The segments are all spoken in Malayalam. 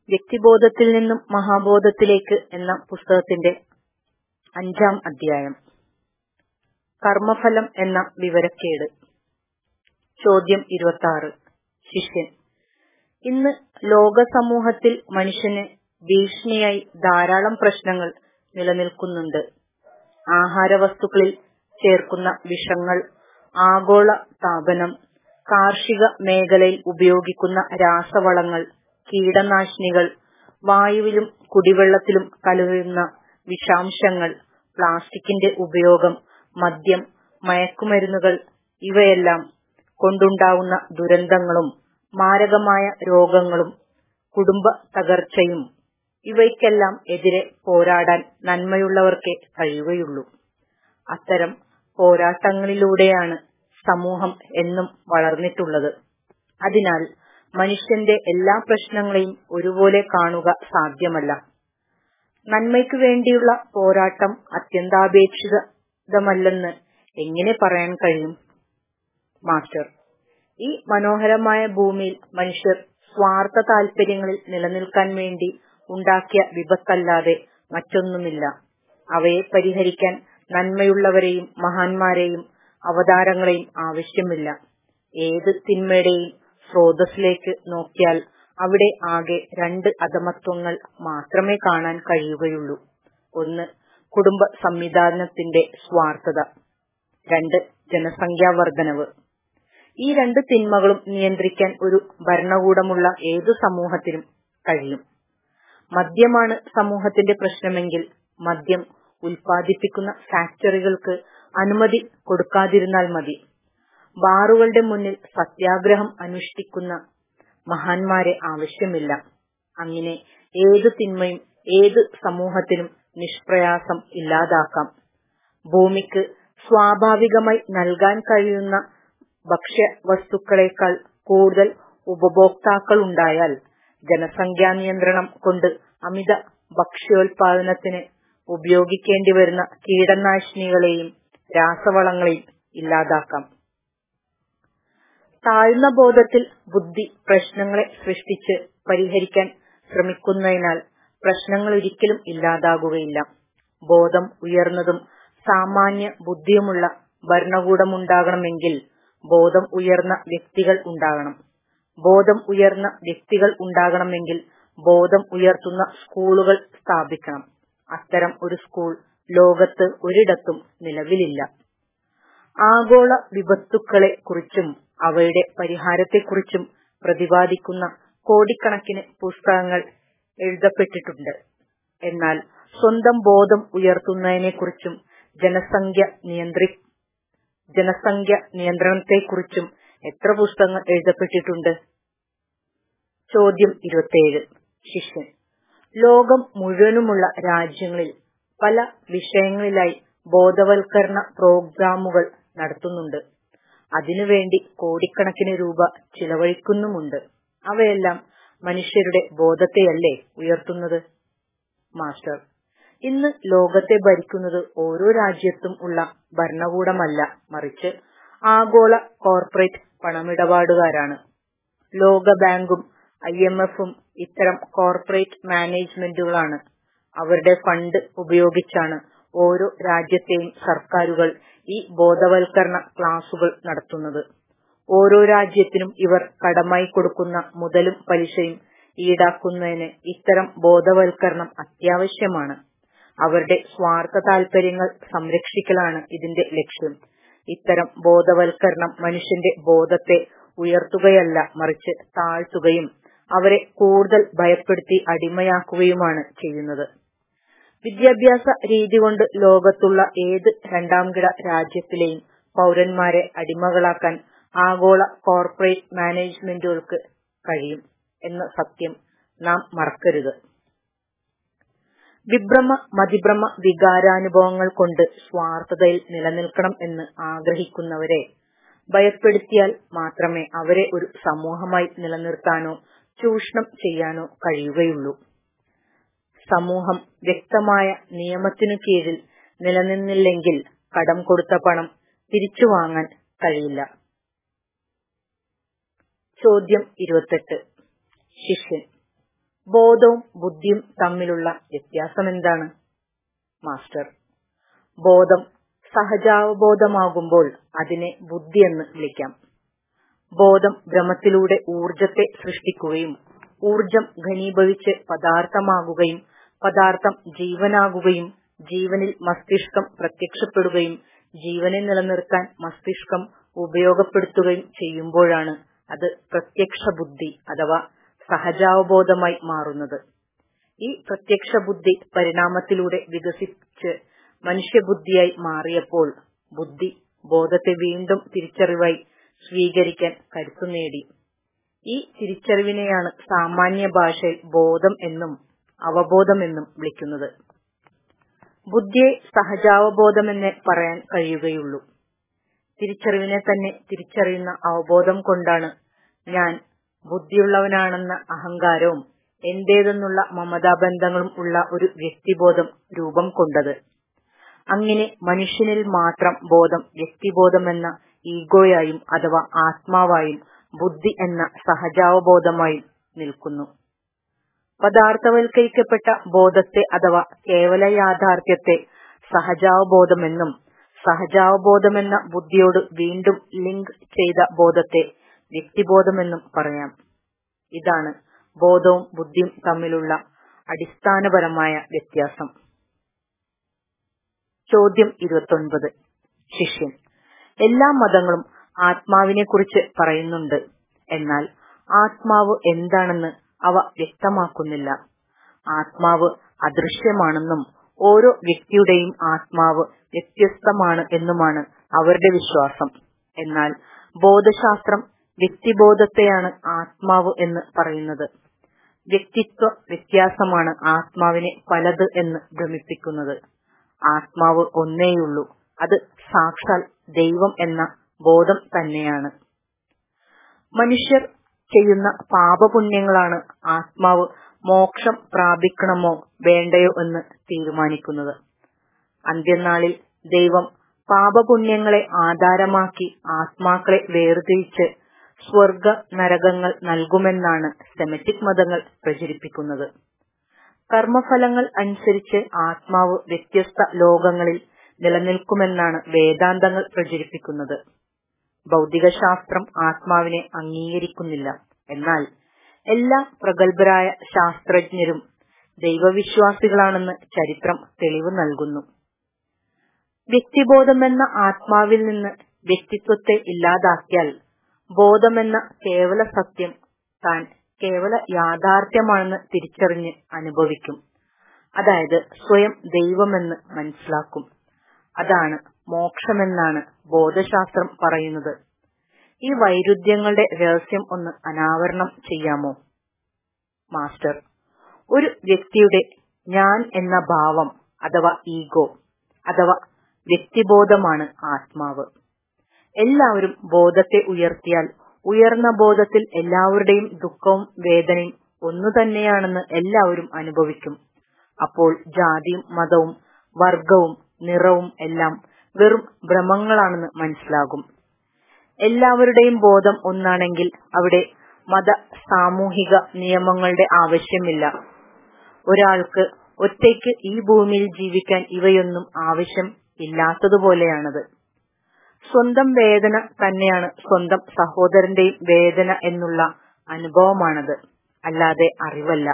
വ്യക്തിബോധത്തിൽ നിന്നും മഹാബോധത്തിലേക്ക് എന്ന പുസ്തകത്തിന്റെ അഞ്ചാം അധ്യായം കർമ്മഫലം എന്ന വിവരക്കേട് ചോദ്യം ഇരുപത്തി ശിഷ്യൻ ഇന്ന് ലോക സമൂഹത്തിൽ മനുഷ്യന് ഭീഷണിയായി ധാരാളം പ്രശ്നങ്ങൾ നിലനിൽക്കുന്നുണ്ട് ആഹാരവസ്തുക്കളിൽ ചേർക്കുന്ന വിഷങ്ങൾ ആഗോള താപനം കാർഷിക മേഖലയിൽ ഉപയോഗിക്കുന്ന രാസവളങ്ങൾ കീടനാശിനികൾ വായുവിലും കുടിവെള്ളത്തിലും കലരുന്ന വിഷാംശങ്ങൾ പ്ലാസ്റ്റിക്കിന്റെ ഉപയോഗം മദ്യം മയക്കുമരുന്നുകൾ ഇവയെല്ലാം കൊണ്ടുണ്ടാവുന്ന ദുരന്തങ്ങളും മാരകമായ രോഗങ്ങളും കുടുംബ തകർച്ചയും ഇവയ്ക്കെല്ലാം എതിരെ പോരാടാൻ നന്മയുള്ളവർക്കേ കഴിയുകയുള്ളൂ അത്തരം പോരാട്ടങ്ങളിലൂടെയാണ് സമൂഹം എന്നും വളർന്നിട്ടുള്ളത് അതിനാൽ മനുഷ്യന്റെ എല്ലാ പ്രശ്നങ്ങളെയും ഒരുപോലെ കാണുക സാധ്യമല്ല നന്മയ്ക്കു വേണ്ടിയുള്ള പോരാട്ടം അത്യന്താപേക്ഷിതമല്ലെന്ന് എങ്ങനെ പറയാൻ കഴിയും മാസ്റ്റർ ഈ മനോഹരമായ ഭൂമിയിൽ മനുഷ്യർ സ്വാർത്ഥ താൽപര്യങ്ങളിൽ നിലനിൽക്കാൻ വേണ്ടി ഉണ്ടാക്കിയ വിപത്തല്ലാതെ മറ്റൊന്നുമില്ല അവയെ പരിഹരിക്കാൻ നന്മയുള്ളവരെയും മഹാന്മാരെയും അവതാരങ്ങളെയും ആവശ്യമില്ല ഏത് തിന്മയുടെയും സ്രോതസ്സിലേക്ക് നോക്കിയാൽ അവിടെ ആകെ രണ്ട് അധമത്വങ്ങൾ മാത്രമേ കാണാൻ കഴിയുകയുള്ളൂ ഒന്ന് കുടുംബ സംവിധാനത്തിന്റെ സ്വാർത്ഥത രണ്ട് ജനസംഖ്യാ വർധനവ് ഈ രണ്ട് തിന്മകളും നിയന്ത്രിക്കാൻ ഒരു ഭരണകൂടമുള്ള ഏതു സമൂഹത്തിനും കഴിയും മദ്യമാണ് സമൂഹത്തിന്റെ പ്രശ്നമെങ്കിൽ മദ്യം ഉൽപ്പാദിപ്പിക്കുന്ന ഫാക്ടറികൾക്ക് അനുമതി കൊടുക്കാതിരുന്നാൽ മതി ബാറുകളുടെ മുന്നിൽ സത്യാഗ്രഹം അനുഷ്ഠിക്കുന്ന മഹാന്മാരെ ആവശ്യമില്ല അങ്ങനെ ഏതു തിന്മയും ഏത് സമൂഹത്തിനും നിഷ്പ്രയാസം ഇല്ലാതാക്കാം ഭൂമിക്ക് സ്വാഭാവികമായി നൽകാൻ കഴിയുന്ന ഭക്ഷ്യവസ്തുക്കളെക്കാൾ കൂടുതൽ ഉപഭോക്താക്കൾ ഉണ്ടായാൽ ജനസംഖ്യാ നിയന്ത്രണം കൊണ്ട് അമിത ഭക്ഷ്യോൽപാദനത്തിന് ഉപയോഗിക്കേണ്ടി വരുന്ന കീടനാശിനികളെയും രാസവളങ്ങളെയും ഇല്ലാതാക്കാം താഴ്ന്ന ബോധത്തിൽ ബുദ്ധി പ്രശ്നങ്ങളെ സൃഷ്ടിച്ച് പരിഹരിക്കാൻ ശ്രമിക്കുന്നതിനാൽ പ്രശ്നങ്ങൾ ഒരിക്കലും ഇല്ലാതാകുകയില്ല ബോധം ഉയർന്നതും സാമാന്യ ബുദ്ധിയുമുള്ള ഭരണകൂടമുണ്ടാകണമെങ്കിൽ ബോധം ഉയർന്ന വ്യക്തികൾ ഉണ്ടാകണം ബോധം ഉയർന്ന വ്യക്തികൾ ഉണ്ടാകണമെങ്കിൽ ബോധം ഉയർത്തുന്ന സ്കൂളുകൾ സ്ഥാപിക്കണം അത്തരം ഒരു സ്കൂൾ ലോകത്ത് ഒരിടത്തും നിലവിലില്ല ആഗോള വിപത്തുക്കളെ കുറിച്ചും അവയുടെ പരിഹാരത്തെക്കുറിച്ചും പ്രതിപാദിക്കുന്ന കോടിക്കണക്കിന് പുസ്തകങ്ങൾ എഴുതപ്പെട്ടിട്ടുണ്ട് എന്നാൽ സ്വന്തം ബോധം ഉയർത്തുന്നതിനെക്കുറിച്ചും ജനസംഖ്യ നിയന്ത്രി ജനസംഖ്യ നിയന്ത്രണത്തെക്കുറിച്ചും എത്ര പുസ്തകങ്ങൾ എഴുതപ്പെട്ടിട്ടുണ്ട് ചോദ്യം ഇരുപത്തിയേഴ് ശിഷ്യൻ ലോകം മുഴുവനുമുള്ള രാജ്യങ്ങളിൽ പല വിഷയങ്ങളിലായി ബോധവൽക്കരണ പ്രോഗ്രാമുകൾ നടത്തുന്നുണ്ട് അതിനുവേണ്ടി കോടിക്കണക്കിന് രൂപ ചിലവഴിക്കുന്നുമുണ്ട് അവയെല്ലാം മനുഷ്യരുടെ ബോധത്തെയല്ലേ ഉയർത്തുന്നത് മാസ്റ്റർ ഇന്ന് ലോകത്തെ ഭരിക്കുന്നത് ഓരോ രാജ്യത്തും ഉള്ള ഭരണകൂടമല്ല മറിച്ച് ആഗോള കോർപ്പറേറ്റ് പണമിടപാടുകാരാണ് ലോക ബാങ്കും ഐ എം എഫും ഇത്തരം കോർപ്പറേറ്റ് മാനേജ്മെന്റുകളാണ് അവരുടെ ഫണ്ട് ഉപയോഗിച്ചാണ് ഓരോ രാജ്യത്തെയും സർക്കാരുകൾ ഈ ബോധവൽക്കരണ ക്ലാസുകൾ നടത്തുന്നത് ഓരോ രാജ്യത്തിനും ഇവർ കടമായി കൊടുക്കുന്ന മുതലും പലിശയും ഈടാക്കുന്നതിന് ഇത്തരം ബോധവൽക്കരണം അത്യാവശ്യമാണ് അവരുടെ സ്വാർത്ഥ താൽപര്യങ്ങൾ സംരക്ഷിക്കലാണ് ഇതിന്റെ ലക്ഷ്യം ഇത്തരം ബോധവൽക്കരണം മനുഷ്യന്റെ ബോധത്തെ ഉയർത്തുകയല്ല മറിച്ച് താഴ്ത്തുകയും അവരെ കൂടുതൽ ഭയപ്പെടുത്തി അടിമയാക്കുകയുമാണ് ചെയ്യുന്നത് വിദ്യാഭ്യാസ രീതി കൊണ്ട് ലോകത്തുള്ള ഏത് രണ്ടാംകിട രാജ്യത്തിലെയും പൗരന്മാരെ അടിമകളാക്കാൻ ആഗോള കോർപ്പറേറ്റ് മാനേജ്മെന്റുകൾക്ക് കഴിയും എന്ന സത്യം നാം മറക്കരുത് വിഭ്രമ മതിഭ്രമ വികാരാനുഭവങ്ങൾ കൊണ്ട് സ്വാർത്ഥതയിൽ നിലനിൽക്കണം എന്ന് ആഗ്രഹിക്കുന്നവരെ ഭയപ്പെടുത്തിയാൽ മാത്രമേ അവരെ ഒരു സമൂഹമായി നിലനിർത്താനോ ചൂഷണം ചെയ്യാനോ കഴിയുകയുള്ളൂ സമൂഹം വ്യക്തമായ നിയമത്തിനു കീഴിൽ നിലനിന്നില്ലെങ്കിൽ കടം കൊടുത്ത പണം തിരിച്ചു വാങ്ങാൻ കഴിയില്ല ചോദ്യം ഇരുപത്തെട്ട് ശിഷ്യൻ ബോധവും ബുദ്ധിയും തമ്മിലുള്ള വ്യത്യാസമെന്താണ് മാസ്റ്റർ ബോധം സഹജാവബോധമാകുമ്പോൾ അതിനെ ബുദ്ധിയെന്ന് വിളിക്കാം ബോധം ഭ്രമത്തിലൂടെ ഊർജത്തെ സൃഷ്ടിക്കുകയും ഊർജം ഘനീഭവിച്ച് പദാർത്ഥമാകുകയും പദാർത്ഥം ജീവനാകുകയും ജീവനിൽ മസ്തിഷ്കം പ്രത്യക്ഷപ്പെടുകയും ജീവനെ നിലനിർത്താൻ മസ്തിഷ്കം ഉപയോഗപ്പെടുത്തുകയും ചെയ്യുമ്പോഴാണ് അത് പ്രത്യക്ഷ ബുദ്ധി അഥവാ സഹജാവബോധമായി മാറുന്നത് ഈ പ്രത്യക്ഷ ബുദ്ധി പരിണാമത്തിലൂടെ വികസിച്ച് മനുഷ്യബുദ്ധിയായി മാറിയപ്പോൾ ബുദ്ധി ബോധത്തെ വീണ്ടും തിരിച്ചറിവായി സ്വീകരിക്കാൻ കരുത്തു നേടി ഈ തിരിച്ചറിവിനെയാണ് സാമാന്യ ഭാഷയിൽ ബോധം എന്നും അവബോധമെന്നും വിളിക്കുന്നത് ബുദ്ധിയെ സഹജാവബോധമെന്നേ പറയാൻ കഴിയുകയുള്ളൂ തിരിച്ചറിവിനെ തന്നെ തിരിച്ചറിയുന്ന അവബോധം കൊണ്ടാണ് ഞാൻ ബുദ്ധിയുള്ളവനാണെന്ന അഹങ്കാരവും എന്റേതെന്നുള്ള മമതാബന്ധങ്ങളും ഉള്ള ഒരു വ്യക്തിബോധം രൂപം കൊണ്ടത് അങ്ങനെ മനുഷ്യനിൽ മാത്രം ബോധം വ്യക്തിബോധമെന്ന ഈഗോയായും അഥവാ ആത്മാവായും ബുദ്ധി എന്ന സഹജാവബോധമായും നിൽക്കുന്നു പദാർത്ഥവൽക്കരിക്കപ്പെട്ട ബോധത്തെ അഥവാ കേവല യാഥാർത്ഥ്യത്തെ സഹജാവബോധമെന്നും സഹജാവബോധമെന്ന ബുദ്ധിയോട് വീണ്ടും ലിങ്ക് ചെയ്ത ബോധത്തെ വ്യക്തിബോധമെന്നും പറയാം ഇതാണ് ബോധവും ബുദ്ധിയും തമ്മിലുള്ള അടിസ്ഥാനപരമായ വ്യത്യാസം ചോദ്യം ഇരുപത്തൊൻപത് ശിഷ്യൻ എല്ലാ മതങ്ങളും ആത്മാവിനെ കുറിച്ച് പറയുന്നുണ്ട് എന്നാൽ ആത്മാവ് എന്താണെന്ന് അവ വ്യക്തമാക്കുന്നില്ല ആത്മാവ് അദൃശ്യമാണെന്നും ഓരോ വ്യക്തിയുടെയും ആത്മാവ് വ്യത്യസ്തമാണ് എന്നുമാണ് അവരുടെ വിശ്വാസം എന്നാൽ ബോധശാസ്ത്രം വ്യക്തിബോധത്തെയാണ് ആത്മാവ് എന്ന് പറയുന്നത് വ്യക്തിത്വ വ്യത്യാസമാണ് ആത്മാവിനെ പലത് എന്ന് ഭ്രമിപ്പിക്കുന്നത് ആത്മാവ് ഒന്നേയുള്ളൂ അത് സാക്ഷാൽ ദൈവം എന്ന ബോധം തന്നെയാണ് മനുഷ്യർ ചെയ്യുന്ന പാപപുണ്യങ്ങളാണ് ആത്മാവ് മോക്ഷം പ്രാപിക്കണമോ വേണ്ടയോ എന്ന് തീരുമാനിക്കുന്നത് അന്ത്യനാളിൽ ദൈവം പാപപുണ്യങ്ങളെ ആധാരമാക്കി ആത്മാക്കളെ വേർതിരിച്ച് സ്വർഗ നരകങ്ങൾ നൽകുമെന്നാണ് സെമറ്റിക് മതങ്ങൾ പ്രചരിപ്പിക്കുന്നത് കർമ്മഫലങ്ങൾ അനുസരിച്ച് ആത്മാവ് വ്യത്യസ്ത ലോകങ്ങളിൽ നിലനിൽക്കുമെന്നാണ് വേദാന്തങ്ങൾ പ്രചരിപ്പിക്കുന്നത് ഭൗതികശാസ്ത്രം ആത്മാവിനെ അംഗീകരിക്കുന്നില്ല എന്നാൽ എല്ലാ പ്രഗത്ഭരായ ശാസ്ത്രജ്ഞരും ദൈവവിശ്വാസികളാണെന്ന് ചരിത്രം തെളിവ് നൽകുന്നു വ്യക്തിബോധമെന്ന ആത്മാവിൽ നിന്ന് വ്യക്തിത്വത്തെ ഇല്ലാതാക്കിയാൽ ബോധമെന്ന കേവല സത്യം താൻ കേവല യാഥാർത്ഥ്യമാണെന്ന് തിരിച്ചറിഞ്ഞ് അനുഭവിക്കും അതായത് സ്വയം ദൈവമെന്ന് മനസ്സിലാക്കും അതാണ് മോക്ഷമെന്നാണ് ബോധശാസ്ത്രം പറയുന്നത് ഈ വൈരുദ്ധ്യങ്ങളുടെ രഹസ്യം ഒന്ന് അനാവരണം ചെയ്യാമോ മാസ്റ്റർ ഒരു വ്യക്തിയുടെ ഞാൻ എന്ന ഭാവം അഥവാ ഈഗോ അഥവാ വ്യക്തിബോധമാണ് ആത്മാവ് എല്ലാവരും ബോധത്തെ ഉയർത്തിയാൽ ഉയർന്ന ബോധത്തിൽ എല്ലാവരുടെയും ദുഃഖവും വേദനയും ഒന്നു തന്നെയാണെന്ന് എല്ലാവരും അനുഭവിക്കും അപ്പോൾ ജാതിയും മതവും വർഗവും നിറവും എല്ലാം വെറും ഭ്രമങ്ങളാണെന്ന് മനസ്സിലാകും എല്ലാവരുടെയും ബോധം ഒന്നാണെങ്കിൽ അവിടെ മത സാമൂഹിക നിയമങ്ങളുടെ ആവശ്യമില്ല ഒരാൾക്ക് ഒറ്റയ്ക്ക് ഈ ഭൂമിയിൽ ജീവിക്കാൻ ഇവയൊന്നും ആവശ്യം ഇല്ലാത്തതുപോലെയാണത് സ്വന്തം വേദന തന്നെയാണ് സ്വന്തം സഹോദരന്റെയും വേദന എന്നുള്ള അനുഭവമാണത് അല്ലാതെ അറിവല്ല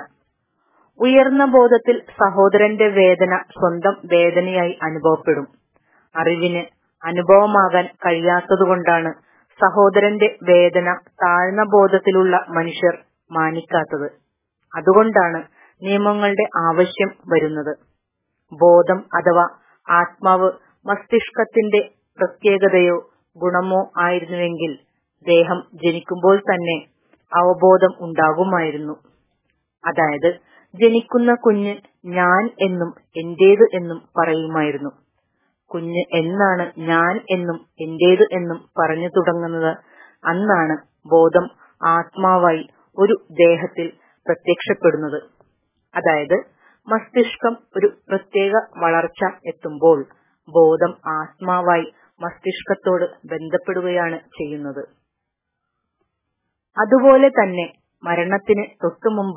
ഉയർന്ന ബോധത്തിൽ സഹോദരന്റെ വേദന സ്വന്തം വേദനയായി അനുഭവപ്പെടും അറിവിന് അനുഭവമാകാൻ കഴിയാത്തതുകൊണ്ടാണ് സഹോദരന്റെ വേദന താഴ്ന്ന ബോധത്തിലുള്ള മനുഷ്യർ മാനിക്കാത്തത് അതുകൊണ്ടാണ് നിയമങ്ങളുടെ ആവശ്യം വരുന്നത് ബോധം അഥവാ ആത്മാവ് മസ്തിഷ്കത്തിന്റെ പ്രത്യേകതയോ ഗുണമോ ആയിരുന്നുവെങ്കിൽ ദേഹം ജനിക്കുമ്പോൾ തന്നെ അവബോധം ഉണ്ടാകുമായിരുന്നു അതായത് ജനിക്കുന്ന കുഞ്ഞ് ഞാൻ എന്നും എന്റേത് എന്നും പറയുമായിരുന്നു കുഞ്ഞ് എന്നാണ് ഞാൻ എന്നും എന്റേത് എന്നും പറഞ്ഞു തുടങ്ങുന്നത് അന്നാണ് ബോധം ആത്മാവായി ഒരു ദേഹത്തിൽ പ്രത്യക്ഷപ്പെടുന്നത് അതായത് മസ്തിഷ്കം ഒരു പ്രത്യേക വളർച്ച എത്തുമ്പോൾ ബോധം ആത്മാവായി മസ്തിഷ്കത്തോട് ബന്ധപ്പെടുകയാണ് ചെയ്യുന്നത് അതുപോലെ തന്നെ മരണത്തിന് തൊട്ടുമുമ്പ്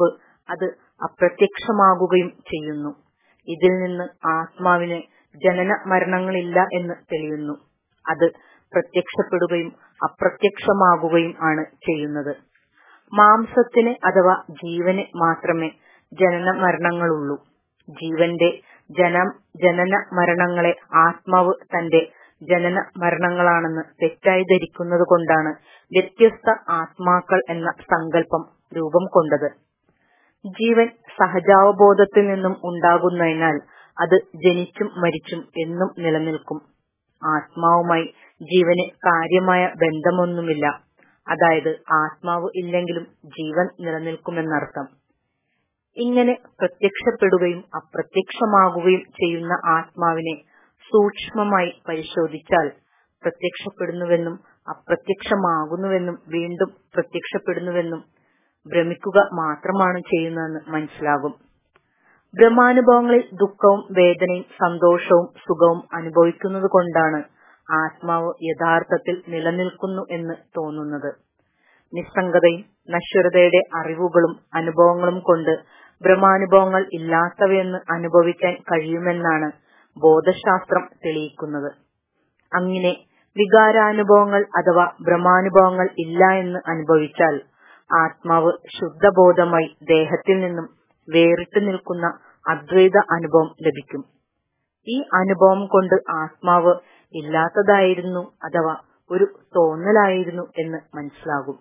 അത് അപ്രത്യക്ഷമാകുകയും ചെയ്യുന്നു ഇതിൽ നിന്ന് ആത്മാവിന് ജനന മരണങ്ങളില്ല എന്ന് തെളിയുന്നു അത് പ്രത്യക്ഷപ്പെടുകയും അപ്രത്യക്ഷമാകുകയും ആണ് ചെയ്യുന്നത് മാംസത്തിന് അഥവാ ജീവന് മാത്രമേ ജനന മരണങ്ങളുള്ളൂ ജീവന്റെ ജന ജനന മരണങ്ങളെ ആത്മാവ് തന്റെ ജനന മരണങ്ങളാണെന്ന് തെറ്റായി ധരിക്കുന്നത് കൊണ്ടാണ് വ്യത്യസ്ത ആത്മാക്കൾ എന്ന സങ്കല്പം രൂപം കൊണ്ടത് ജീവൻ സഹജാവബോധത്തിൽ നിന്നും ഉണ്ടാകുന്നതിനാൽ അത് ജനിച്ചും മരിച്ചും എന്നും നിലനിൽക്കും ആത്മാവുമായി ജീവന് കാര്യമായ ബന്ധമൊന്നുമില്ല അതായത് ആത്മാവ് ഇല്ലെങ്കിലും ജീവൻ നിലനിൽക്കുമെന്നർത്ഥം ഇങ്ങനെ പ്രത്യക്ഷപ്പെടുകയും അപ്രത്യക്ഷമാകുകയും ചെയ്യുന്ന ആത്മാവിനെ സൂക്ഷ്മമായി പരിശോധിച്ചാൽ പ്രത്യക്ഷപ്പെടുന്നുവെന്നും അപ്രത്യക്ഷമാകുന്നുവെന്നും വീണ്ടും പ്രത്യക്ഷപ്പെടുന്നുവെന്നും ഭ്രമിക്കുക മാത്രമാണ് ചെയ്യുന്നതെന്ന് മനസ്സിലാകും ബ്രഹ്മാനുഭവങ്ങളിൽ ദുഃഖവും വേദനയും സന്തോഷവും സുഖവും അനുഭവിക്കുന്നത് കൊണ്ടാണ് ആത്മാവ് യഥാർത്ഥത്തിൽ നിലനിൽക്കുന്നു എന്ന് തോന്നുന്നത് നിസ്സംഗതയും നശ്വരതയുടെ അറിവുകളും അനുഭവങ്ങളും കൊണ്ട് ബ്രഹ്മാനുഭവങ്ങൾ ഇല്ലാത്തവയെന്ന് അനുഭവിക്കാൻ കഴിയുമെന്നാണ് ബോധശാസ്ത്രം തെളിയിക്കുന്നത് അങ്ങനെ വികാരാനുഭവങ്ങൾ അഥവാ ബ്രഹ്മാനുഭവങ്ങൾ ഇല്ല എന്ന് അനുഭവിച്ചാൽ ആത്മാവ് ശുദ്ധബോധമായി ദേഹത്തിൽ നിന്നും വേറിട്ട് നിൽക്കുന്ന അദ്വൈത അനുഭവം ലഭിക്കും ഈ അനുഭവം കൊണ്ട് ആത്മാവ് ഇല്ലാത്തതായിരുന്നു അഥവാ ഒരു തോന്നലായിരുന്നു എന്ന് മനസ്സിലാകും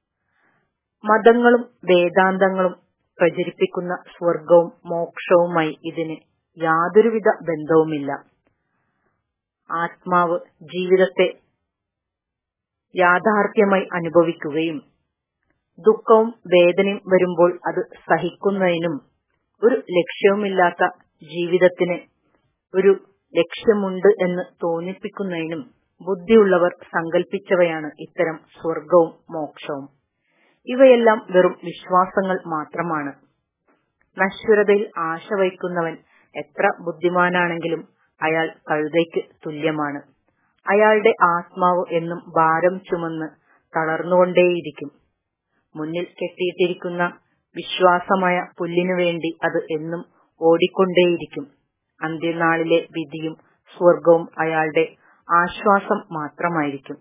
മതങ്ങളും വേദാന്തങ്ങളും പ്രചരിപ്പിക്കുന്ന സ്വർഗവും മോക്ഷവുമായി ഇതിന് യാതൊരുവിധ ബന്ധവുമില്ല ആത്മാവ് ജീവിതത്തെ യാഥാർത്ഥ്യമായി അനുഭവിക്കുകയും ദുഃഖവും വേദനയും വരുമ്പോൾ അത് സഹിക്കുന്നതിനും ഒരു ലക്ഷ്യവുമില്ലാത്ത ജീവിതത്തിന് ഒരു ലക്ഷ്യമുണ്ട് എന്ന് തോന്നിപ്പിക്കുന്നതിനും ബുദ്ധിയുള്ളവർ സങ്കല്പിച്ചവയാണ് ഇത്തരം സ്വർഗവും മോക്ഷവും ഇവയെല്ലാം വെറും വിശ്വാസങ്ങൾ മാത്രമാണ് നശ്വരതയിൽ ആശ വയ്ക്കുന്നവൻ എത്ര ബുദ്ധിമാനാണെങ്കിലും അയാൾ കഴുതയ്ക്ക് തുല്യമാണ് അയാളുടെ ആത്മാവ് എന്നും ഭാരം ചുമന്ന് തളർന്നുകൊണ്ടേയിരിക്കും മുന്നിൽ കെട്ടിയിട്ടിരിക്കുന്ന വിശ്വാസമായ പുല്ലിനു വേണ്ടി അത് എന്നും ഓടിക്കൊണ്ടേയിരിക്കും അന്ത്യനാളിലെ വിധിയും സ്വർഗവും അയാളുടെ ആശ്വാസം മാത്രമായിരിക്കും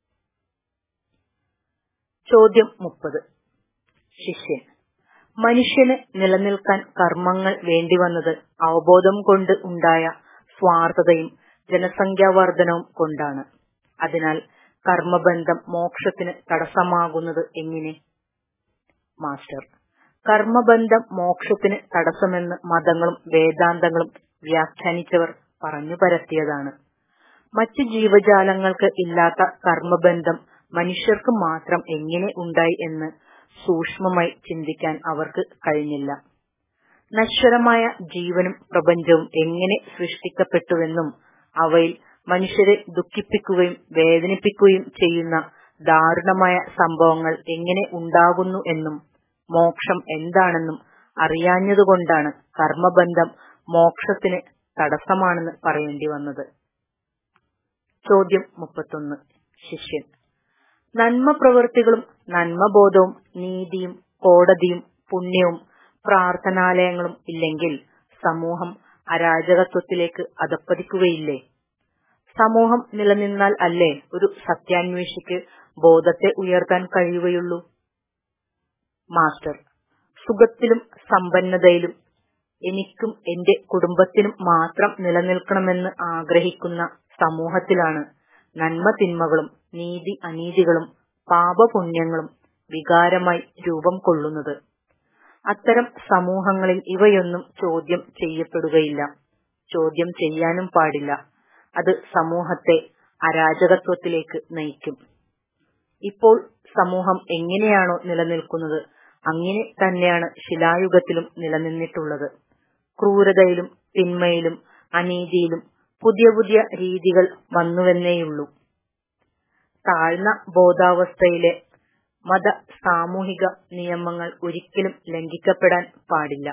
ചോദ്യം മുപ്പത് ശിഷ്യൻ മനുഷ്യന് നിലനിൽക്കാൻ കർമ്മങ്ങൾ വേണ്ടിവന്നത് അവബോധം കൊണ്ട് ഉണ്ടായ സ്വാർത്ഥതയും ജനസംഖ്യാവർദ്ധനവും കൊണ്ടാണ് അതിനാൽ കർമ്മബന്ധം മോക്ഷത്തിന് തടസ്സമാകുന്നത് എങ്ങനെ മാസ്റ്റർ കർമ്മബന്ധം മോക്ഷത്തിന് തടസ്സമെന്ന് മതങ്ങളും വേദാന്തങ്ങളും വ്യാഖ്യാനിച്ചവർ പറഞ്ഞു പരത്തിയതാണ് മറ്റു ജീവജാലങ്ങൾക്ക് ഇല്ലാത്ത കർമ്മബന്ധം മനുഷ്യർക്ക് മാത്രം എങ്ങനെ ഉണ്ടായി എന്ന് സൂക്ഷ്മമായി ചിന്തിക്കാൻ അവർക്ക് കഴിഞ്ഞില്ല നശ്വരമായ ജീവനും പ്രപഞ്ചവും എങ്ങനെ സൃഷ്ടിക്കപ്പെട്ടുവെന്നും അവയിൽ മനുഷ്യരെ ദുഃഖിപ്പിക്കുകയും വേദനിപ്പിക്കുകയും ചെയ്യുന്ന ദാരുണമായ സംഭവങ്ങൾ എങ്ങനെ ഉണ്ടാകുന്നു എന്നും മോക്ഷം എന്താണെന്നും അറിയാഞ്ഞതുകൊണ്ടാണ് കർമ്മബന്ധം മോക്ഷത്തിന് തടസ്സമാണെന്ന് പറയേണ്ടി വന്നത് ചോദ്യം മുപ്പത്തൊന്ന് ശിഷ്യൻ നന്മ പ്രവൃത്തികളും നന്മബോധവും നീതിയും കോടതിയും പുണ്യവും പ്രാർത്ഥനാലയങ്ങളും ഇല്ലെങ്കിൽ സമൂഹം അരാജകത്വത്തിലേക്ക് അധപ്പതിക്കുകയില്ലേ സമൂഹം നിലനിന്നാൽ അല്ലേ ഒരു സത്യാന്വേഷിക്ക് ബോധത്തെ ഉയർത്താൻ കഴിയുകയുള്ളൂ മാസ്റ്റർ സുഖത്തിലും സമ്പന്നതയിലും എനിക്കും എന്റെ കുടുംബത്തിനും മാത്രം നിലനിൽക്കണമെന്ന് ആഗ്രഹിക്കുന്ന സമൂഹത്തിലാണ് നന്മ തിന്മകളും നീതി അനീതികളും പാപപുണ്യങ്ങളും വികാരമായി രൂപം കൊള്ളുന്നത് അത്തരം സമൂഹങ്ങളിൽ ഇവയൊന്നും ചോദ്യം ചെയ്യപ്പെടുകയില്ല ചോദ്യം ചെയ്യാനും പാടില്ല അത് സമൂഹത്തെ അരാജകത്വത്തിലേക്ക് നയിക്കും ഇപ്പോൾ സമൂഹം എങ്ങനെയാണോ നിലനിൽക്കുന്നത് അങ്ങനെ തന്നെയാണ് ശിലായുഗത്തിലും നിലനിന്നിട്ടുള്ളത് ക്രൂരതയിലും തിന്മയിലും അനീതിയിലും പുതിയ പുതിയ രീതികൾ വന്നുവെന്നേയുള്ളൂ താഴ്ന്ന ബോധാവസ്ഥയിലെ മത സാമൂഹിക നിയമങ്ങൾ ഒരിക്കലും ലംഘിക്കപ്പെടാൻ പാടില്ല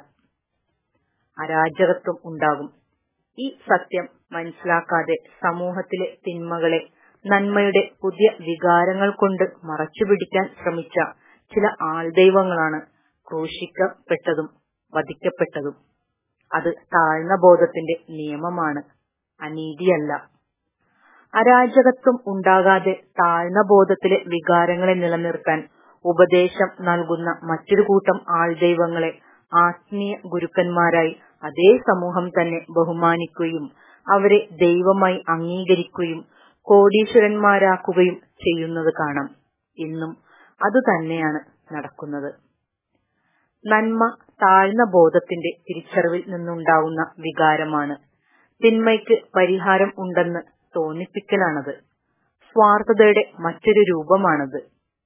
അരാജകത്വം ഉണ്ടാകും ഈ സത്യം മനസ്സിലാക്കാതെ സമൂഹത്തിലെ തിന്മകളെ നന്മയുടെ പുതിയ വികാരങ്ങൾ കൊണ്ട് മറച്ചുപിടിക്കാൻ ശ്രമിച്ച ചില ആൾദൈവങ്ങളാണ് ക്രൂശിക്കപ്പെട്ടതും വധിക്കപ്പെട്ടതും അത് താഴ്ന്ന ബോധത്തിന്റെ നിയമമാണ് അനീതിയല്ല അരാജകത്വം ഉണ്ടാകാതെ താഴ്ന്ന ബോധത്തിലെ വികാരങ്ങളെ നിലനിർത്താൻ ഉപദേശം നൽകുന്ന മറ്റൊരു കൂട്ടം ആൾദൈവങ്ങളെ ആത്മീയ ഗുരുക്കന്മാരായി അതേ സമൂഹം തന്നെ ബഹുമാനിക്കുകയും അവരെ ദൈവമായി അംഗീകരിക്കുകയും കോടീശ്വരന്മാരാക്കുകയും ചെയ്യുന്നത് കാണാം ഇന്നും അതുതന്നെയാണ് നടക്കുന്നത് നന്മ താഴ്ന്ന ബോധത്തിന്റെ തിരിച്ചറിവിൽ നിന്നുണ്ടാകുന്ന വികാരമാണ് തിന്മയ്ക്ക് പരിഹാരം ഉണ്ടെന്ന് തോന്നിപ്പിക്കലാണത് സ്വാർത്ഥതയുടെ മറ്റൊരു രൂപമാണത്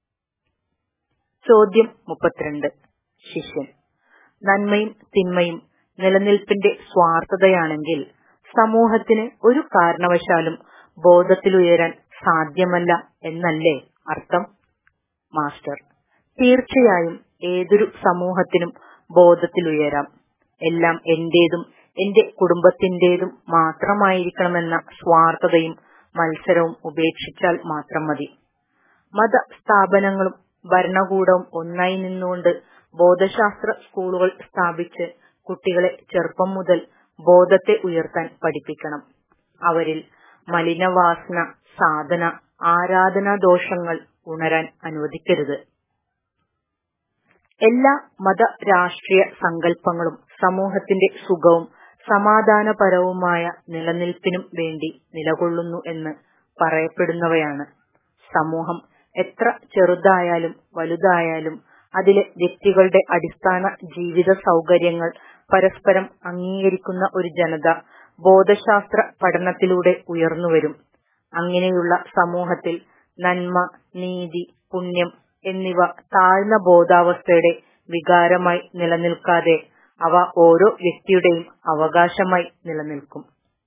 ചോദ്യം മുപ്പത്തിരണ്ട് ശിഷ്യൻ നന്മയും തിന്മയും നിലനിൽപ്പിന്റെ സ്വാർത്ഥതയാണെങ്കിൽ സമൂഹത്തിന് ഒരു കാരണവശാലും ബോധത്തിലുയരാൻ സാധ്യമല്ല എന്നല്ലേ അർത്ഥം മാസ്റ്റർ തീർച്ചയായും ഏതൊരു സമൂഹത്തിനും ബോധത്തിലുയരാം എല്ലാം എന്റേതും എന്റെ കുടുംബത്തിന്റേതും മാത്രമായിരിക്കണമെന്ന സ്വാർത്ഥതയും മത്സരവും ഉപേക്ഷിച്ചാൽ മാത്രം മതി മത സ്ഥാപനങ്ങളും ഭരണകൂടവും ഒന്നായി നിന്നുകൊണ്ട് ബോധശാസ്ത്ര സ്കൂളുകൾ സ്ഥാപിച്ച് കുട്ടികളെ ചെറുപ്പം മുതൽ ബോധത്തെ ഉയർത്താൻ പഠിപ്പിക്കണം അവരിൽ മലിനവാസന സാധന ആരാധനാ ദോഷങ്ങൾ ഉണരാൻ അനുവദിക്കരുത് എല്ലാ മത രാഷ്ട്രീയ സങ്കല്പങ്ങളും സമൂഹത്തിന്റെ സുഖവും സമാധാനപരവുമായ നിലനിൽപ്പിനും വേണ്ടി നിലകൊള്ളുന്നു എന്ന് പറയപ്പെടുന്നവയാണ് സമൂഹം എത്ര ചെറുതായാലും വലുതായാലും അതിലെ വ്യക്തികളുടെ അടിസ്ഥാന ജീവിത സൗകര്യങ്ങൾ പരസ്പരം അംഗീകരിക്കുന്ന ഒരു ജനത ബോധശാസ്ത്ര പഠനത്തിലൂടെ ഉയർന്നുവരും അങ്ങനെയുള്ള സമൂഹത്തിൽ നന്മ നീതി പുണ്യം എന്നിവ താഴ്ന്ന ബോധാവസ്ഥയുടെ വികാരമായി നിലനിൽക്കാതെ അവ ഓരോ വ്യക്തിയുടെയും അവകാശമായി നിലനിൽക്കും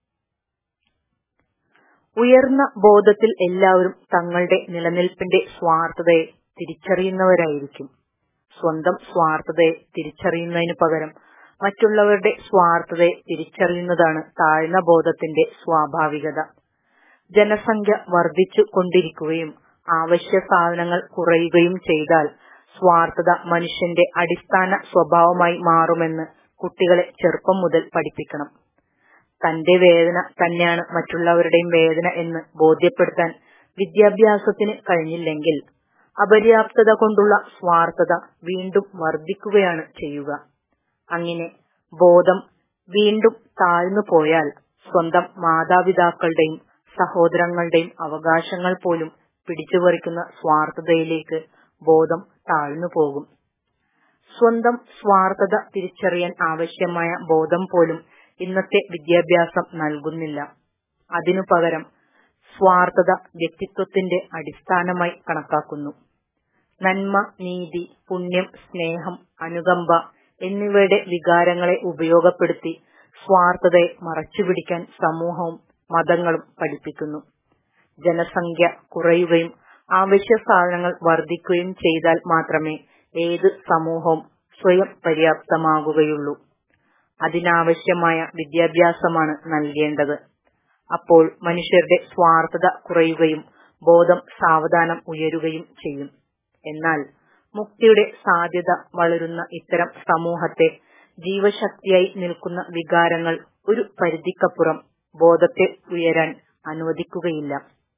ഉയർന്ന ബോധത്തിൽ എല്ലാവരും തങ്ങളുടെ നിലനിൽപ്പിന്റെ സ്വാർത്ഥതയെ തിരിച്ചറിയുന്നവരായിരിക്കും സ്വന്തം സ്വാർത്ഥതയെ തിരിച്ചറിയുന്നതിനു പകരം മറ്റുള്ളവരുടെ സ്വാർത്ഥതയെ തിരിച്ചറിയുന്നതാണ് താഴ്ന്ന ബോധത്തിന്റെ സ്വാഭാവികത ജനസംഖ്യ വർദ്ധിച്ചു കൊണ്ടിരിക്കുകയും ആവശ്യ സാധനങ്ങൾ കുറയുകയും ചെയ്താൽ സ്വാർത്ഥത മനുഷ്യന്റെ അടിസ്ഥാന സ്വഭാവമായി മാറുമെന്ന് കുട്ടികളെ ചെറുപ്പം മുതൽ പഠിപ്പിക്കണം തന്റെ വേദന തന്നെയാണ് മറ്റുള്ളവരുടെയും വേദന എന്ന് ബോധ്യപ്പെടുത്താൻ വിദ്യാഭ്യാസത്തിന് കഴിഞ്ഞില്ലെങ്കിൽ അപര്യാപ്തത കൊണ്ടുള്ള സ്വാർത്ഥത വീണ്ടും വർദ്ധിക്കുകയാണ് ചെയ്യുക അങ്ങനെ ബോധം വീണ്ടും താഴ്ന്നു പോയാൽ സ്വന്തം മാതാപിതാക്കളുടെയും സഹോദരങ്ങളുടെയും അവകാശങ്ങൾ പോലും പിടിച്ചുപറിക്കുന്ന സ്വാർത്ഥതയിലേക്ക് ബോധം താഴ്ന്നു പോകും സ്വന്തം സ്വാർത്ഥത തിരിച്ചറിയാൻ ആവശ്യമായ ബോധം പോലും ഇന്നത്തെ വിദ്യാഭ്യാസം നൽകുന്നില്ല അതിനു പകരം സ്വാർത്ഥത വ്യക്തിത്വത്തിന്റെ അടിസ്ഥാനമായി കണക്കാക്കുന്നു നന്മ നീതി പുണ്യം സ്നേഹം അനുകമ്പ എന്നിവയുടെ വികാരങ്ങളെ ഉപയോഗപ്പെടുത്തി സ്വാർത്ഥതയെ മറച്ചുപിടിക്കാൻ സമൂഹവും മതങ്ങളും പഠിപ്പിക്കുന്നു ജനസംഖ്യ കുറയുകയും ആവശ്യ സാധനങ്ങൾ വർദ്ധിക്കുകയും ചെയ്താൽ മാത്രമേ ഏത് സമൂഹവും സ്വയം പര്യാപ്തമാകുകയുള്ളൂ അതിനാവശ്യമായ വിദ്യാഭ്യാസമാണ് നൽകേണ്ടത് അപ്പോൾ മനുഷ്യരുടെ സ്വാർത്ഥത കുറയുകയും ബോധം സാവധാനം ഉയരുകയും ചെയ്യും എന്നാൽ മുക്തിയുടെ സാധ്യത വളരുന്ന ഇത്തരം സമൂഹത്തെ ജീവശക്തിയായി നിൽക്കുന്ന വികാരങ്ങൾ ഒരു പരിധിക്കപ്പുറം ബോധത്തെ ഉയരാൻ അനുവദിക്കുകയില്ല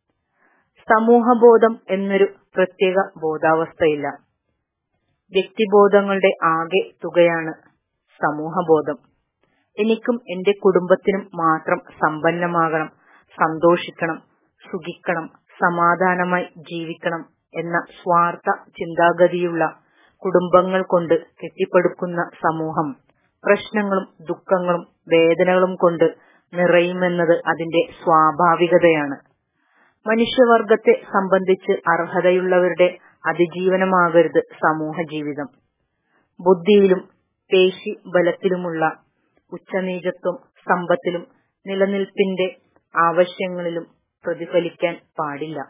സമൂഹബോധം എന്നൊരു പ്രത്യേക ബോധാവസ്ഥയില്ല വ്യക്തിബോധങ്ങളുടെ ആകെ തുകയാണ് സമൂഹബോധം എനിക്കും എന്റെ കുടുംബത്തിനും മാത്രം സമ്പന്നമാകണം സന്തോഷിക്കണം സുഖിക്കണം സമാധാനമായി ജീവിക്കണം എന്ന സ്വാർത്ഥ ചിന്താഗതിയുള്ള കുടുംബങ്ങൾ കൊണ്ട് കെട്ടിപ്പടുക്കുന്ന സമൂഹം പ്രശ്നങ്ങളും ദുഃഖങ്ങളും വേദനകളും കൊണ്ട് നിറയുമെന്നത് അതിന്റെ സ്വാഭാവികതയാണ് മനുഷ്യവർഗത്തെ സംബന്ധിച്ച് അർഹതയുള്ളവരുടെ അതിജീവനമാകരുത് സമൂഹ ജീവിതം ബുദ്ധിയിലും പേശി ബലത്തിലുമുള്ള ഉച്ചനീചത്വം സമ്പത്തിലും നിലനിൽപ്പിന്റെ ആവശ്യങ്ങളിലും പ്രതിഫലിക്കാൻ പാടില്ല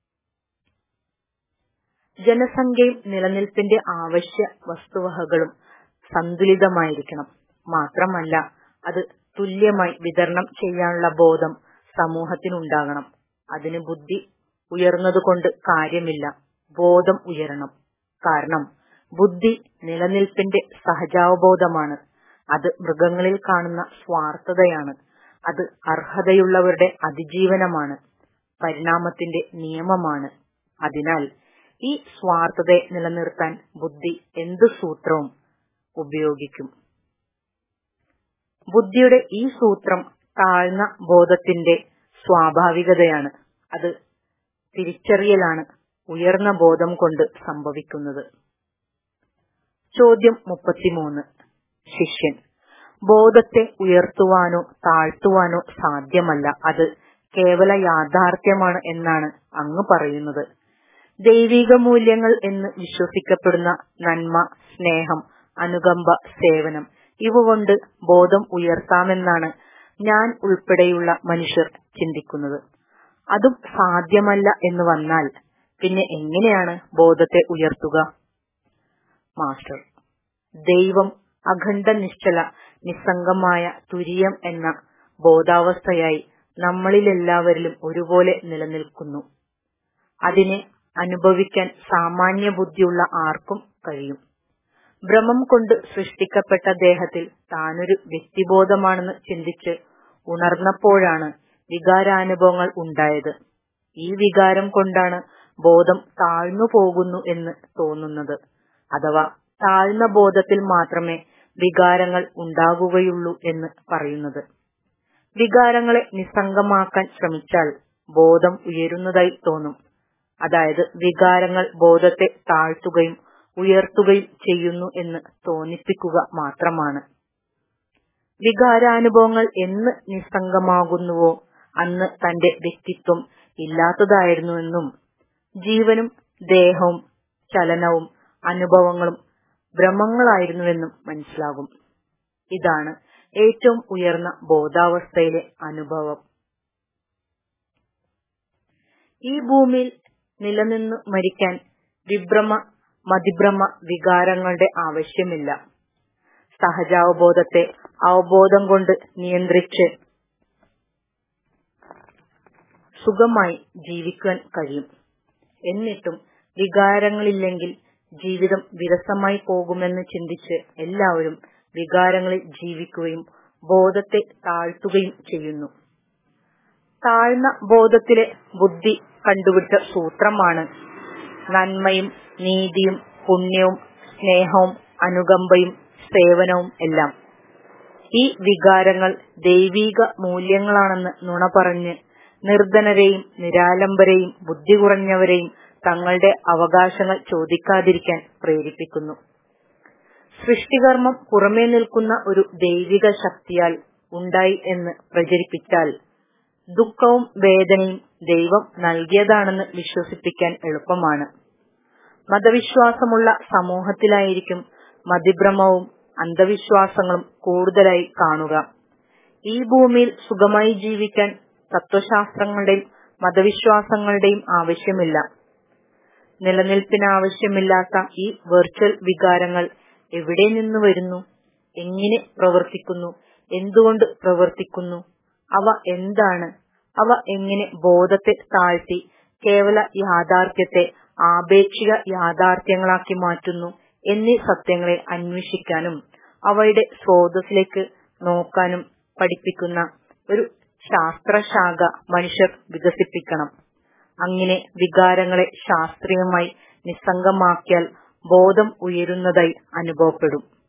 ജനസംഖ്യയും നിലനിൽപ്പിന്റെ ആവശ്യ വസ്തുവകകളും സന്തുലിതമായിരിക്കണം മാത്രമല്ല അത് തുല്യമായി വിതരണം ചെയ്യാനുള്ള ബോധം സമൂഹത്തിനുണ്ടാകണം അതിന് ബുദ്ധി ഉയർന്നതുകൊണ്ട് കാര്യമില്ല ബോധം ഉയരണം കാരണം ബുദ്ധി നിലനിൽപ്പിന്റെ സഹജാവബോധമാണ് അത് മൃഗങ്ങളിൽ കാണുന്ന സ്വാർത്ഥതയാണ് അത് അർഹതയുള്ളവരുടെ അതിജീവനമാണ് പരിണാമത്തിന്റെ നിയമമാണ് അതിനാൽ ഈ സ്വാർത്ഥതയെ നിലനിർത്താൻ ബുദ്ധി എന്ത് സൂത്രവും ഉപയോഗിക്കും ബുദ്ധിയുടെ ഈ സൂത്രം താഴ്ന്ന ബോധത്തിന്റെ സ്വാഭാവികതയാണ് അത് തിരിച്ചറിയലാണ് ഉയർന്ന ബോധം കൊണ്ട് സംഭവിക്കുന്നത് ചോദ്യം മുപ്പത്തിമൂന്ന് ശിഷ്യൻ ബോധത്തെ ഉയർത്തുവാനോ താഴ്ത്തുവാനോ സാധ്യമല്ല അത് കേവല യാഥാർത്ഥ്യമാണ് എന്നാണ് അങ്ങ് പറയുന്നത് ദൈവിക മൂല്യങ്ങൾ എന്ന് വിശ്വസിക്കപ്പെടുന്ന നന്മ സ്നേഹം അനുകമ്പ സേവനം ഇവ കൊണ്ട് ബോധം ഉയർത്താമെന്നാണ് ഞാൻ ഉൾപ്പെടെയുള്ള മനുഷ്യർ ചിന്തിക്കുന്നത് അതും സാധ്യമല്ല എന്ന് വന്നാൽ പിന്നെ എങ്ങനെയാണ് ബോധത്തെ ഉയർത്തുക മാസ്റ്റർ ദൈവം അഖണ്ഡ നിശ്ചല നിസ്സംഗമായ തുര്യം എന്ന ബോധാവസ്ഥയായി നമ്മളിലെല്ലാവരിലും ഒരുപോലെ നിലനിൽക്കുന്നു അതിനെ അനുഭവിക്കാൻ സാമാന്യ ബുദ്ധിയുള്ള ആർക്കും കഴിയും ഭ്രമം കൊണ്ട് സൃഷ്ടിക്കപ്പെട്ട ദേഹത്തിൽ താനൊരു വ്യക്തിബോധമാണെന്ന് ചിന്തിച്ച് ഉണർന്നപ്പോഴാണ് വികാരാനുഭവങ്ങൾ ഉണ്ടായത് ഈ വികാരം കൊണ്ടാണ് ബോധം താഴ്ന്നു പോകുന്നു എന്ന് തോന്നുന്നത് അഥവാ താഴ്ന്ന ബോധത്തിൽ മാത്രമേ വികാരങ്ങൾ ഉണ്ടാകുകയുള്ളൂ എന്ന് പറയുന്നത് വികാരങ്ങളെ നിസ്സംഗമാക്കാൻ ശ്രമിച്ചാൽ ബോധം ഉയരുന്നതായി തോന്നും അതായത് വികാരങ്ങൾ ബോധത്തെ താഴ്ത്തുകയും ഉയർത്തുകയും ചെയ്യുന്നു എന്ന് തോന്നിപ്പിക്കുക മാത്രമാണ് വികാരാനുഭവങ്ങൾ എന്ന് നിസ്സംഗമാകുന്നുവോ അന്ന് തന്റെ വ്യക്തിത്വം ഇല്ലാത്തതായിരുന്നുവെന്നും ജീവനും ദേഹവും ചലനവും അനുഭവങ്ങളും ഭ്രമങ്ങളായിരുന്നുവെന്നും മനസ്സിലാകും ഇതാണ് ഏറ്റവും ഉയർന്ന ബോധാവസ്ഥയിലെ അനുഭവം ഈ ഭൂമിയിൽ നിലനിന്ന് മരിക്കാൻ വിഭ്രമ മതിഭ്രമ വികാരങ്ങളുടെ ആവശ്യമില്ല സഹജാവബോധത്തെ അവബോധം കൊണ്ട് നിയന്ത്രിച്ച് സുഖമായി ജീവിക്കാൻ കഴിയും എന്നിട്ടും വികാരങ്ങളില്ലെങ്കിൽ ജീവിതം വിരസമായി പോകുമെന്ന് ചിന്തിച്ച് എല്ലാവരും വികാരങ്ങളിൽ ജീവിക്കുകയും ബോധത്തെ താഴ്ത്തുകയും ചെയ്യുന്നു താഴ്ന്ന ബോധത്തിലെ ബുദ്ധി കണ്ടുപിടിച്ച സൂത്രമാണ് നന്മയും നീതിയും പുണ്യവും സ്നേഹവും അനുകമ്പയും സേവനവും എല്ലാം ഈ വികാരങ്ങൾ ദൈവീക മൂല്യങ്ങളാണെന്ന് നുണ പറഞ്ഞ് നിർധനരെയും നിരാലംബരെയും ബുദ്ധി കുറഞ്ഞവരെയും തങ്ങളുടെ അവകാശങ്ങൾ ചോദിക്കാതിരിക്കാൻ പ്രേരിപ്പിക്കുന്നു സൃഷ്ടികർമ്മം പുറമേ നിൽക്കുന്ന ഒരു ദൈവിക ശക്തിയാൽ ഉണ്ടായി എന്ന് പ്രചരിപ്പിച്ചാൽ ദുഃഖവും വേദനയും ദൈവം നൽകിയതാണെന്ന് വിശ്വസിപ്പിക്കാൻ എളുപ്പമാണ് മതവിശ്വാസമുള്ള സമൂഹത്തിലായിരിക്കും മതിഭ്രമവും അന്ധവിശ്വാസങ്ങളും കൂടുതലായി കാണുക ഈ ഭൂമിയിൽ സുഖമായി ജീവിക്കാൻ തത്വശാസ്ത്രങ്ങളുടെയും മതവിശ്വാസങ്ങളുടെയും ആവശ്യമില്ല നിലനിൽപ്പിനാവശ്യമില്ലാത്ത ഈ വെർച്വൽ വികാരങ്ങൾ എവിടെ നിന്ന് വരുന്നു എങ്ങനെ പ്രവർത്തിക്കുന്നു എന്തുകൊണ്ട് പ്രവർത്തിക്കുന്നു അവ എന്താണ് അവ എങ്ങനെ ബോധത്തെ താഴ്ത്തി കേവല യാഥാർത്ഥ്യത്തെ ആപേക്ഷിക യാഥാർത്ഥ്യങ്ങളാക്കി മാറ്റുന്നു എന്നീ സത്യങ്ങളെ അന്വേഷിക്കാനും അവയുടെ സ്രോതസ്സിലേക്ക് നോക്കാനും പഠിപ്പിക്കുന്ന ഒരു ശാസ്ത്രശാഖ മനുഷ്യർ വികസിപ്പിക്കണം അങ്ങനെ വികാരങ്ങളെ ശാസ്ത്രീയമായി നിസ്സംഗമാക്കിയാൽ ബോധം ഉയരുന്നതായി അനുഭവപ്പെടും